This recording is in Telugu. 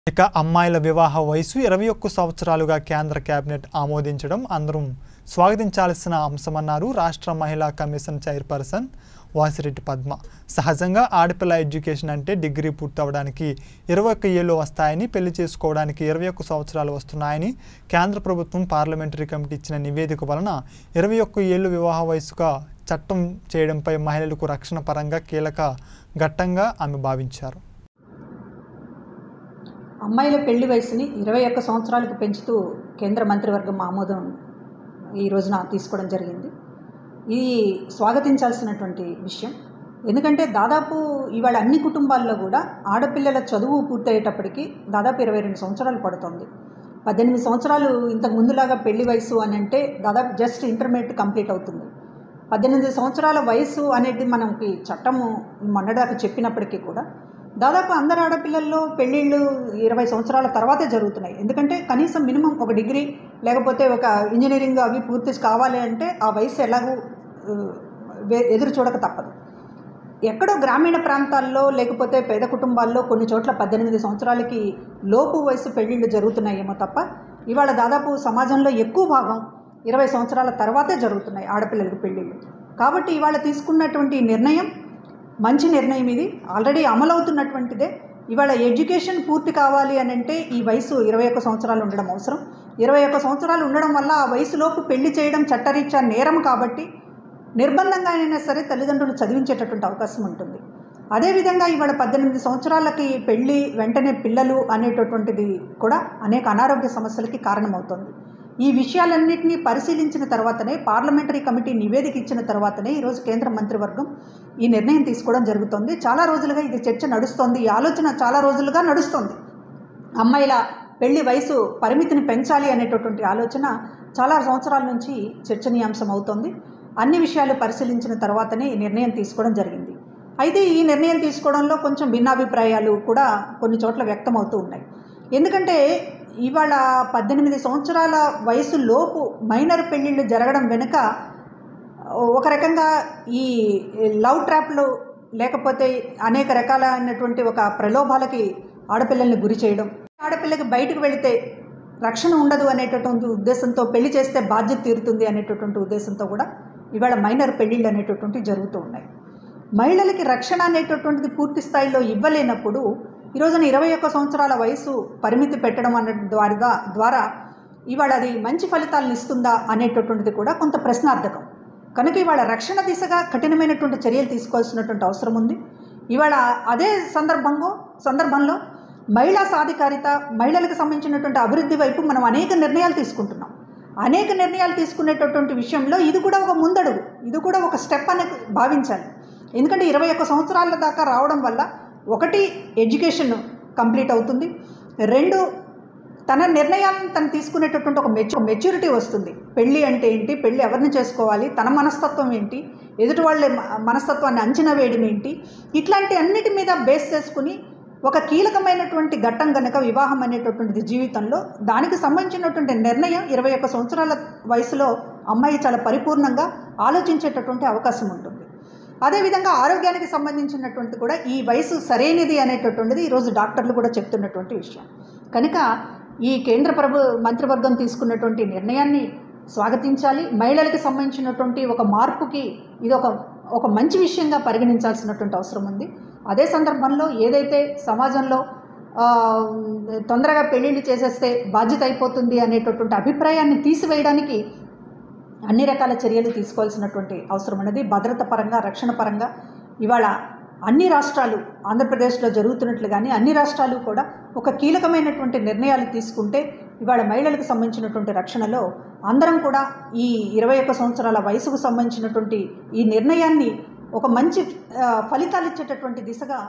ఇక అమ్మాయిల వివాహ వయసు ఇరవై ఒక్క సంవత్సరాలుగా కేంద్ర కేబినెట్ ఆమోదించడం అందరం స్వాగతించాల్సిన అంశమన్నారు రాష్ట్ర మహిళా కమిషన్ చైర్పర్సన్ వాసిరెడ్డి పద్మ సహజంగా ఆడపిల్ల ఎడ్యుకేషన్ అంటే డిగ్రీ పూర్తవడానికి ఇరవై ఒక్క ఏళ్ళు వస్తాయని పెళ్లి చేసుకోవడానికి ఇరవై ఒక్క సంవత్సరాలు వస్తున్నాయని కేంద్ర ప్రభుత్వం పార్లమెంటరీ కమిటీ ఇచ్చిన నివేదిక వలన ఇరవై ఒక్క ఏళ్ళు వివాహ వయసుగా చట్టం చేయడంపై మహిళలకు రక్షణ పరంగా కీలక ఘట్టంగా ఆమె భావించారు అమ్మాయిల పెళ్లి వయసుని ఇరవై ఒక్క సంవత్సరాలకు పెంచుతూ కేంద్ర మంత్రివర్గం ఆమోదం ఈ రోజున తీసుకోవడం జరిగింది ఇది స్వాగతించాల్సినటువంటి విషయం ఎందుకంటే దాదాపు ఇవాళ అన్ని కుటుంబాల్లో కూడా ఆడపిల్లల చదువు పూర్తయ్యేటప్పటికి దాదాపు ఇరవై రెండు సంవత్సరాలు పడుతుంది పద్దెనిమిది సంవత్సరాలు ఇంతకు ముందులాగా పెళ్లి వయసు అని అంటే దాదాపు జస్ట్ ఇంటర్మీడియట్ కంప్లీట్ అవుతుంది పద్దెనిమిది సంవత్సరాల వయసు అనేది మనకి చట్టము మొన్నదాకా చెప్పినప్పటికీ కూడా దాదాపు అందరు ఆడపిల్లల్లో పెళ్ళిళ్ళు ఇరవై సంవత్సరాల తర్వాతే జరుగుతున్నాయి ఎందుకంటే కనీసం మినిమం ఒక డిగ్రీ లేకపోతే ఒక ఇంజనీరింగ్ అవి పూర్తి కావాలి అంటే ఆ వయసు ఎలాగూ ఆ, వే- ఎదురు చూడక తప్పదు ఎక్కడో గ్రామీణ ప్రాంతాల్లో లేకపోతే పేద కుటుంబాల్లో కొన్ని చోట్ల పద్దెనిమిది సంవత్సరాలకి లోపు వయసు పెళ్ళిళ్ళు జరుగుతున్నాయేమో తప్ప ఇవాళ దాదాపు సమాజంలో ఎక్కువ భాగం ఇరవై సంవత్సరాల తర్వాతే జరుగుతున్నాయి ఆడపిల్లలకు పెళ్ళిళ్ళు కాబట్టి ఇవాళ తీసుకున్నటువంటి ఈ నిర్ణయం మంచి నిర్ణయం ఇది ఆల్రెడీ అమలవుతున్నటువంటిదే ఇవాళ ఎడ్యుకేషన్ పూర్తి కావాలి అని అంటే ఈ వయసు ఇరవై ఒక్క సంవత్సరాలు ఉండడం అవసరం ఇరవై ఒక్క సంవత్సరాలు ఉండడం వల్ల ఆ వయసులోపు పెళ్లి చేయడం చట్టరీత్యా నేరం కాబట్టి నిర్బంధంగా అయినా సరే తల్లిదండ్రులు చదివించేటటువంటి అవకాశం ఉంటుంది అదేవిధంగా ఇవాళ పద్దెనిమిది సంవత్సరాలకి పెళ్ళి వెంటనే పిల్లలు అనేటటువంటిది కూడా అనేక అనారోగ్య సమస్యలకి కారణమవుతుంది ఈ విషయాలన్నింటినీ పరిశీలించిన తర్వాతనే పార్లమెంటరీ కమిటీ నివేదిక ఇచ్చిన తర్వాతనే ఈరోజు కేంద్ర మంత్రివర్గం ఈ నిర్ణయం తీసుకోవడం జరుగుతుంది చాలా రోజులుగా ఇది చర్చ నడుస్తోంది ఈ ఆలోచన చాలా రోజులుగా నడుస్తోంది అమ్మాయిల పెళ్లి వయసు పరిమితిని పెంచాలి అనేటటువంటి ఆలోచన చాలా సంవత్సరాల నుంచి చర్చనీయాంశం అవుతోంది అన్ని విషయాలు పరిశీలించిన తర్వాతనే ఈ నిర్ణయం తీసుకోవడం జరిగింది అయితే ఈ నిర్ణయం తీసుకోవడంలో కొంచెం భిన్నాభిప్రాయాలు కూడా కొన్ని చోట్ల వ్యక్తమవుతూ ఉన్నాయి ఎందుకంటే ఇవాళ పద్దెనిమిది సంవత్సరాల వయసు లోపు మైనర్ పెళ్ళిళ్ళు జరగడం వెనుక ఒక రకంగా ఈ లవ్ ట్రాప్లు లేకపోతే అనేక రకాలైనటువంటి ఒక ప్రలోభాలకి ఆడపిల్లల్ని గురి చేయడం ఆడపిల్లకి బయటకు వెళితే రక్షణ ఉండదు అనేటటువంటి ఉద్దేశంతో పెళ్లి చేస్తే బాధ్యత తీరుతుంది అనేటటువంటి ఉద్దేశంతో కూడా ఇవాళ మైనర్ పెళ్ళిళ్ళు అనేటటువంటివి జరుగుతూ ఉన్నాయి మహిళలకి రక్షణ అనేటటువంటిది పూర్తి స్థాయిలో ఇవ్వలేనప్పుడు ఈ రోజున ఇరవై ఒక్క సంవత్సరాల వయసు పరిమితి పెట్టడం అనే ద్వారా ద్వారా ఇవాళ అది మంచి ఫలితాలను ఇస్తుందా అనేటటువంటిది కూడా కొంత ప్రశ్నార్థకం కనుక ఇవాళ రక్షణ దిశగా కఠినమైనటువంటి చర్యలు తీసుకోవాల్సినటువంటి అవసరం ఉంది ఇవాళ అదే సందర్భంలో సందర్భంలో మహిళా సాధికారిత మహిళలకు సంబంధించినటువంటి అభివృద్ధి వైపు మనం అనేక నిర్ణయాలు తీసుకుంటున్నాం అనేక నిర్ణయాలు తీసుకునేటటువంటి విషయంలో ఇది కూడా ఒక ముందడుగు ఇది కూడా ఒక స్టెప్ అని భావించాలి ఎందుకంటే ఇరవై ఒక్క సంవత్సరాల దాకా రావడం వల్ల ఒకటి ఎడ్యుకేషన్ కంప్లీట్ అవుతుంది రెండు తన నిర్ణయాలను తను తీసుకునేటటువంటి ఒక మెచు మెచ్యూరిటీ వస్తుంది పెళ్ళి అంటే ఏంటి పెళ్ళి ఎవరిని చేసుకోవాలి తన మనస్తత్వం ఏంటి ఎదుటి వాళ్ళ మ- మనస్తత్వాన్ని అంచనా వేయడం ఏంటి ఇట్లాంటి అన్నిటి మీద బేస్ చేసుకుని ఒక కీలకమైనటువంటి ఘట్టం కనుక వివాహం అనేటటువంటిది జీవితంలో దానికి సంబంధించినటువంటి నిర్ణయం ఇరవై ఒక్క సంవత్సరాల వయసులో అమ్మాయి చాలా పరిపూర్ణంగా ఆలోచించేటటువంటి అవకాశం ఉంటుంది అదేవిధంగా ఆరోగ్యానికి సంబంధించినటువంటి కూడా ఈ వయసు సరైనది అనేటటువంటిది ఈరోజు డాక్టర్లు కూడా చెప్తున్నటువంటి విషయం కనుక ఈ కేంద్ర ప్రభు మంత్రివర్గం తీసుకున్నటువంటి నిర్ణయాన్ని స్వాగతించాలి మహిళలకు సంబంధించినటువంటి ఒక మార్పుకి ఇది ఒక ఒక మంచి విషయంగా పరిగణించాల్సినటువంటి అవసరం ఉంది అదే సందర్భంలో ఏదైతే సమాజంలో ఆ, తొందరగా పెళ్ళిళ్ళు చేసేస్తే బాధ్యత అయిపోతుంది అనేటటువంటి అభిప్రాయాన్ని తీసివేయడానికి అన్ని రకాల చర్యలు తీసుకోవాల్సినటువంటి అవసరం ఉన్నది భద్రత పరంగా రక్షణ పరంగా ఇవాళ అన్ని రాష్ట్రాలు ఆంధ్రప్రదేశ్లో జరుగుతున్నట్లుగానే అన్ని రాష్ట్రాలు కూడా ఒక కీలకమైనటువంటి నిర్ణయాలు తీసుకుంటే ఇవాళ మహిళలకు సంబంధించినటువంటి రక్షణలో అందరం కూడా ఈ ఇరవై ఒక్క సంవత్సరాల వయసుకు సంబంధించినటువంటి ఈ నిర్ణయాన్ని ఒక మంచి ఆ, ఫలితాలు ఇచ్చేటటువంటి దిశగా